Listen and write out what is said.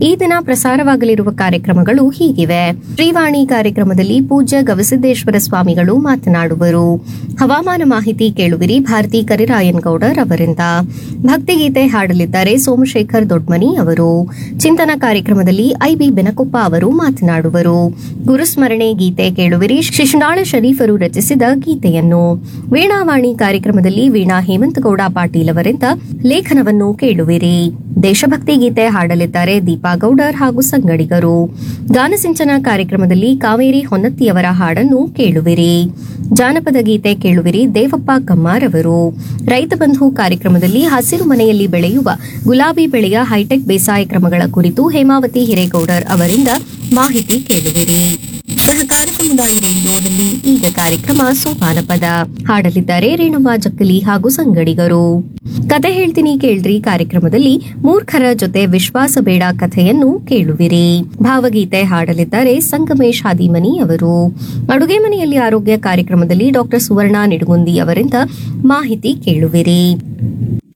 ಈ ದಿನ ಪ್ರಸಾರವಾಗಲಿರುವ ಕಾರ್ಯಕ್ರಮಗಳು ಹೀಗಿವೆ ಶ್ರೀವಾಣಿ ಕಾರ್ಯಕ್ರಮದಲ್ಲಿ ಪೂಜ್ಯ ಗವಿಸಿದ್ದೇಶ್ವರ ಸ್ವಾಮಿಗಳು ಮಾತನಾಡುವರು ಹವಾಮಾನ ಮಾಹಿತಿ ಕೇಳುವಿರಿ ಭಾರತಿ ಕರಿರಾಯನ್ ಗೌಡರ್ ಅವರಿಂದ ಭಕ್ತಿಗೀತೆ ಹಾಡಲಿದ್ದಾರೆ ಸೋಮಶೇಖರ್ ದೊಡ್ಮನಿ ಅವರು ಚಿಂತನ ಕಾರ್ಯಕ್ರಮದಲ್ಲಿ ಐಬಿ ಬೆನಕೊಪ್ಪ ಅವರು ಮಾತನಾಡುವರು ಗುರುಸ್ಮರಣೆ ಗೀತೆ ಕೇಳುವಿರಿ ಶಿಶುನಾಳ ಶರೀಫರು ರಚಿಸಿದ ಗೀತೆಯನ್ನು ವೀಣಾವಾಣಿ ಕಾರ್ಯಕ್ರಮದಲ್ಲಿ ವೀಣಾ ಹೇಮಂತಗೌಡ ಪಾಟೀಲ್ ಅವರಿಂದ ಲೇಖನವನ್ನು ಕೇಳುವಿರಿ ದೇಶಭಕ್ತಿ ಗೀತೆ ಹಾಡಲಿದ್ದಾರೆ ದೀಪಾ ಗೌಡರ್ ಹಾಗೂ ಸಂಗಡಿಗರು ಗಾನಸಿಂಚನ ಕಾರ್ಯಕ್ರಮದಲ್ಲಿ ಕಾವೇರಿ ಹೊನ್ನತ್ತಿಯವರ ಹಾಡನ್ನು ಕೇಳುವಿರಿ ಜಾನಪದ ಗೀತೆ ಕೇಳುವಿರಿ ದೇವಪ್ಪ ಕಮ್ಮಾರ್ ಅವರು ರೈತ ಬಂಧು ಕಾರ್ಯಕ್ರಮದಲ್ಲಿ ಹಸಿರು ಮನೆಯಲ್ಲಿ ಬೆಳೆಯುವ ಗುಲಾಬಿ ಬೆಳೆಯ ಹೈಟೆಕ್ ಬೇಸಾಯ ಕ್ರಮಗಳ ಕುರಿತು ಹೇಮಾವತಿ ಹಿರೇಗೌಡರ್ ಅವರಿಂದ ಮಾಹಿತಿ ಕೇಳುವಿರಿ ಸಹಕಾರ ಸಮುದಾಯ ರೇಡಿಯೋದಲ್ಲಿ ಈಗ ಕಾರ್ಯಕ್ರಮ ಸೋಪಾನ ಪದ ಹಾಡಲಿದ್ದಾರೆ ರೇಣುವ ಜಕ್ಕಲಿ ಹಾಗೂ ಸಂಗಡಿಗರು ಕತೆ ಹೇಳ್ತೀನಿ ಕೇಳ್ರಿ ಕಾರ್ಯಕ್ರಮದಲ್ಲಿ ಮೂರ್ಖರ ಜೊತೆ ವಿಶ್ವಾಸ ಬೇಡ ಕಥೆಯನ್ನು ಕೇಳುವಿರಿ ಭಾವಗೀತೆ ಹಾಡಲಿದ್ದಾರೆ ಸಂಗಮೇಶ್ ಹಾದಿಮನಿ ಅವರು ಅಡುಗೆ ಮನೆಯಲ್ಲಿ ಆರೋಗ್ಯ ಕಾರ್ಯಕ್ರಮದಲ್ಲಿ ಡಾಕ್ಟರ್ ಸುವರ್ಣ ನಿಡುಗುಂದಿ ಅವರಿಂದ ಮಾಹಿತಿ ಕೇಳುವಿರಿ